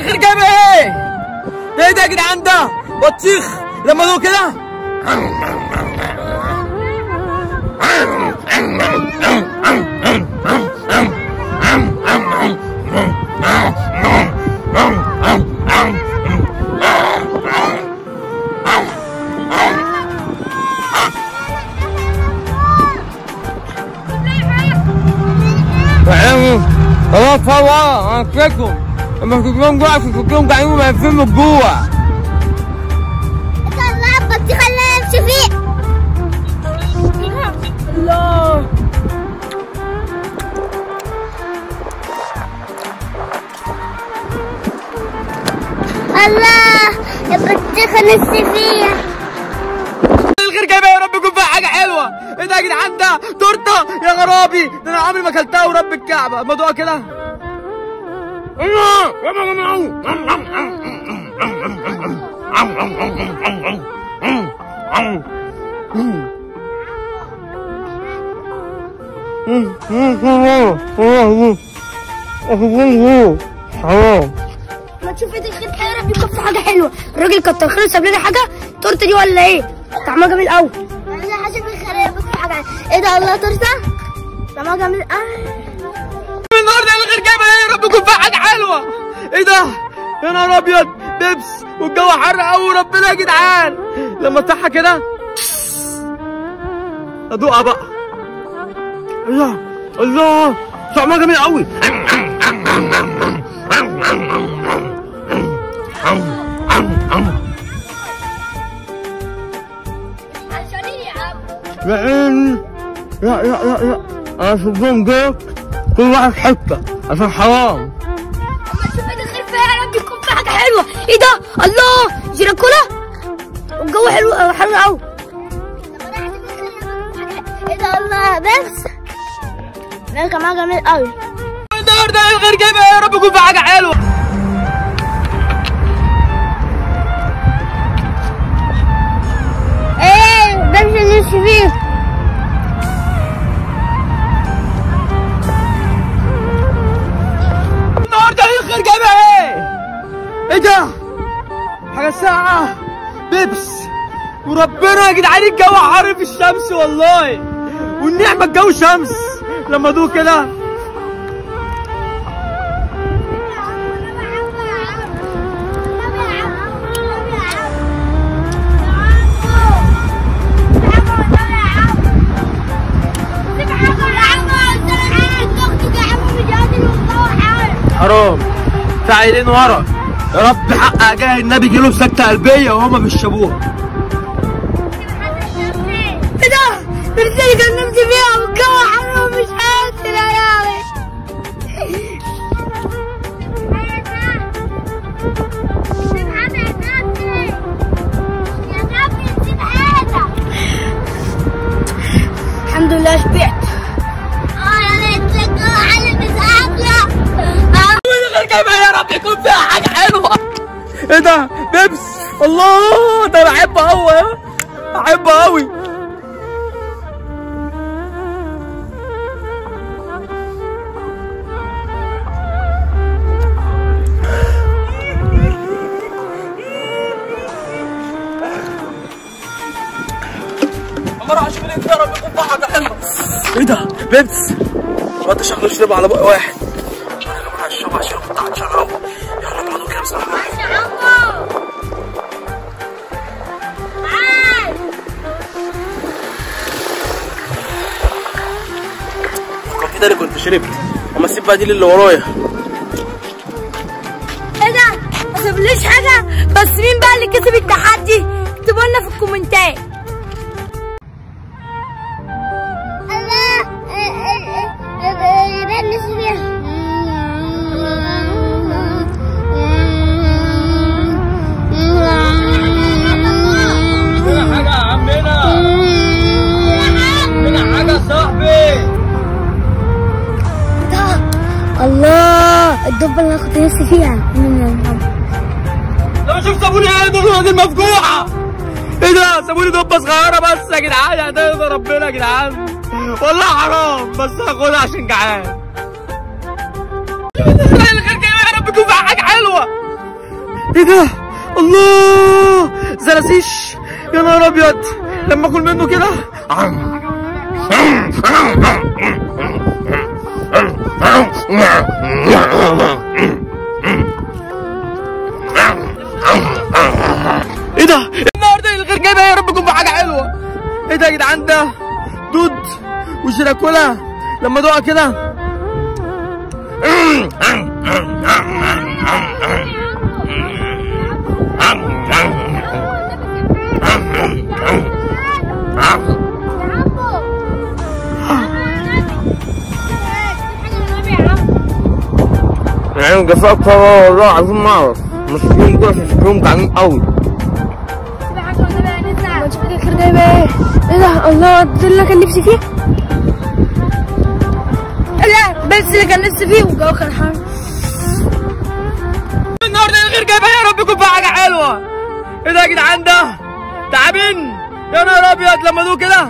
الخير جايب ايه؟ ايه ده يا جدعان ده؟ بطيخ لما دوق كده خلاص هو انا فاكر لما كلهم جوع في كلهم قاعدين واقفين من جوه الله البطيخة اللي انا امشي فيه الله الله البطيخة نفسي فيها الخير جايبه يا رب يكون فيها حاجه حلوه ايه ده يا جدعان ده تورته يا غرابي ده انا عمري ما اكلتها ورب الكعبه الموضوع كده ما تشوف ايد الخير يا رب يكون في حاجة حلوة الراجل كتر خيره ساب لنا حاجة التورتة دي ولا ايه؟ طعمها جميل قوي انا حاسب الخير يا رب يكون في حاجة ايه ده الله تورتة؟ طعمها جميل قوي النهارده الخير جايبه ايه يا رب يكون فيها حاجه حلوه ايه ده يا نهار ابيض بيبس والجو حر قوي ربنا يا جدعان لما افتحها كده ادوقها بقى الله الله طعمها جميل قوي لان لا لا لا لا انا شفتهم جوه كل واحد حته عشان حرام اما تشوف ايد الخير فيها يا رب يكون في حاجة حلوة ايه ده؟ الله جيراكولا والجو حلو قوي حلو قوي ايه ده الله بس ده كمان جميل قوي النهارده الغير جايبه يا رب يكون في حاجه حلوه ايه بمشي نمشي فيه النهارده الغير جايبه ايه؟ ايه ده؟ حاجه ساقعه بيبس وربنا يا جدعان الجو حر في الشمس والله والنعمه الجو شمس لما ادوق كده حرام تعالين ورا يا رب حق جاه النبي جيله سكته قلبيه وهما بيشربوها ايه ده؟ الرجاله كان نمشي فيها والجو حر ومش قادر يا لهوي الحمد لله شبعت اه يا ريت لك على مساعدة الغير جايبه يا رب يكون فيها حاجه حلوه ايه ده بيبس الله ده بحبه قوي بحبه قوي اما اروح اشوف الانت يا رب يكون فيها حاجه حلوه ايه ده بيبس ما انت شغال شرب على بق واحد انا يا جماعه الشرب عشان كنت عطشان قوي يلا نقعدوا كده بصراحه كان كده اللي كنت شربت اما السيب بقى دي اللي ورايا ايه ده؟ ما سابليش حاجة بس مين بقى اللي كسب التحدي؟ اكتبوا لنا في الكومنتات الله بلش فيها هنا حاجه يا عمنا هنا حاجه يا صاحبي الله الدبة اللي انا كنت نفسي فيها لما اشوف صابوني ايه دول دي مفجوعه ايه ده صابوني دبه صغيره بس يا جدعان هترضى ربنا يا جدعان والله حرام بس هاخدها عشان جعان الخير جاي يا رب يكون فيها حاجه حلوه ده الله زراسيش يا نهار ابيض لما اكل منه كده ايه ده النهارده الغير جايبها يا رب يكون في حاجه حلوه ايه ده يا جدعان ده دود وشراكولا لما دوقها كده يعني جفاء اكتر والله عايزين نعرف مسكين دول عشان شكلهم جعانين قوي ما تشوف الاخر جايبه ايه ايه ده الله ده اللي كان نفسي فيه لا بس اللي كان نفسي فيه والجو كان حار النهارده الغير جايبها يا رب يكون في حاجه حلوه ايه ده يا جدعان ده تعبين يا نهار ابيض لما دوق كده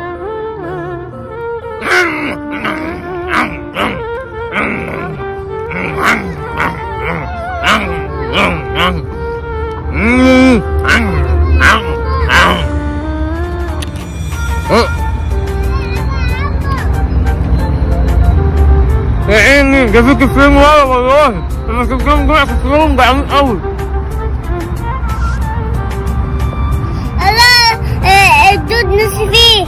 يا عيني جابوك فين ورا والله لما شكلهم دول عشان شكلهم جعانين قوي لا الدود نفسي فيه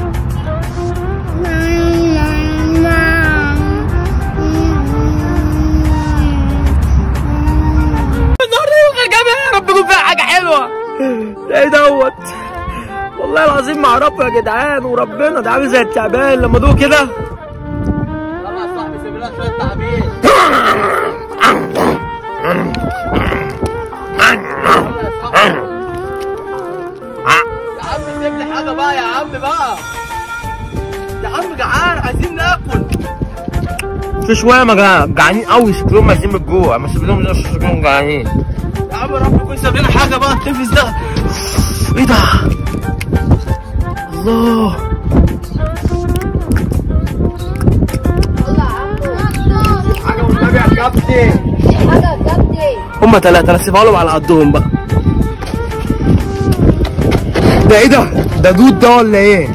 النهارده الغير جايبها يا رب يكون فيها حاجه حلوه ده ايه دوت والله العظيم ما اعرفه يا جدعان وربنا ده عامل زي التعبان لما دوق كده يا عم سيب لي حاجه بقى يا عم بقى يا عم جعان عايزين ناكل في شويه ما جع- جعانين قوي شكلهم عايزين من جوه اما سيب لهم نفس شكلهم جعانين يا عم رب يكون ساب لنا حاجه بقى التنفس ده ايه ده الله حاجه والنبي يا كابتن هما تلاتة انا سيبها لهم على قدهم بقى ده ايه ده؟ ده دود ده ولا ايه؟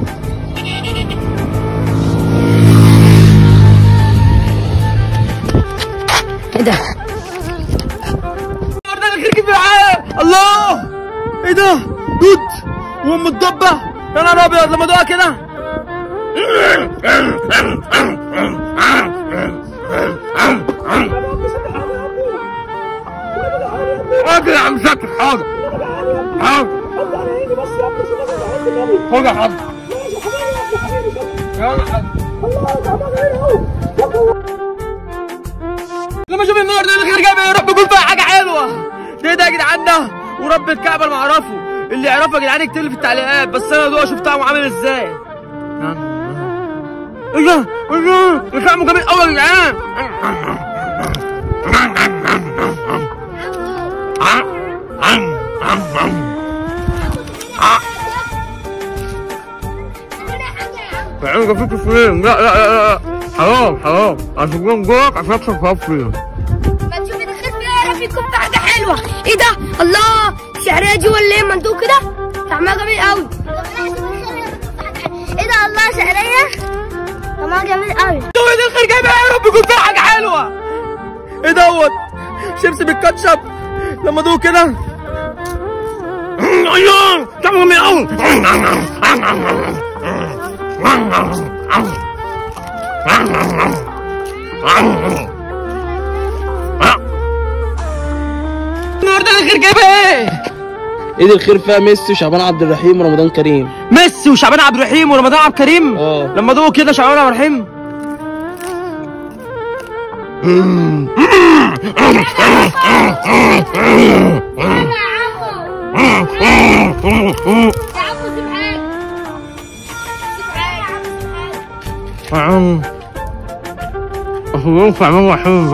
ايه ده النهارده انا خرجت في العالم الله ايه ده؟ دود وام الضبة يا نهار ابيض لما دوقها كده حاضر يا عم شكل حاضر حاضر خد يا حاضر يلا حاضر لما اشوف النهارده الخير جايبه يا رب يكون فيها حاجه حلوه ده ايه ده يا جدعان ده ورب الكعبه اللي اعرفه اللي يعرفه يا جدعان يكتب لي في التعليقات بس انا دوق اشوف طعمه عامل ازاي ايه ده ايه ده ده طعمه جميل قوي يا جدعان يعني جابوك فين لا لا لا لا حرام حرام عشان شكلهم جوه عشان اكسب خلاص فيهم ما تشوف الاخر يا رب يكون في حاجه حلوه ايه ده الله شعريه دي ولا ايه مندوق كده طعمها جميل قوي ايه ده الله شعريه طعمها جميل قوي دوت الخير جايبه يا رب يكون فيها حاجه حلوه ايه دوت شيبسي بالكاتشب لما دوق كده ايوه طعمه من قوي النهارده الخير جايبه ايه عيد الخير فيها ميسي وشعبان عبد الرحيم ورمضان كريم ميسي وشعبان عبد الرحيم ورمضان عبد الكريم اه. لما دوق كده شعبان عبد الرحيم طعم اخوهم طعمهم وحيد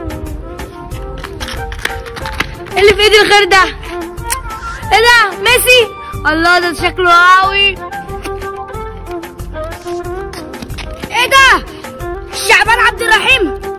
اللي في ايدي الخير ده ايه ده ميسي الله ده شكله قوي ايه ده شعبان عبد الرحيم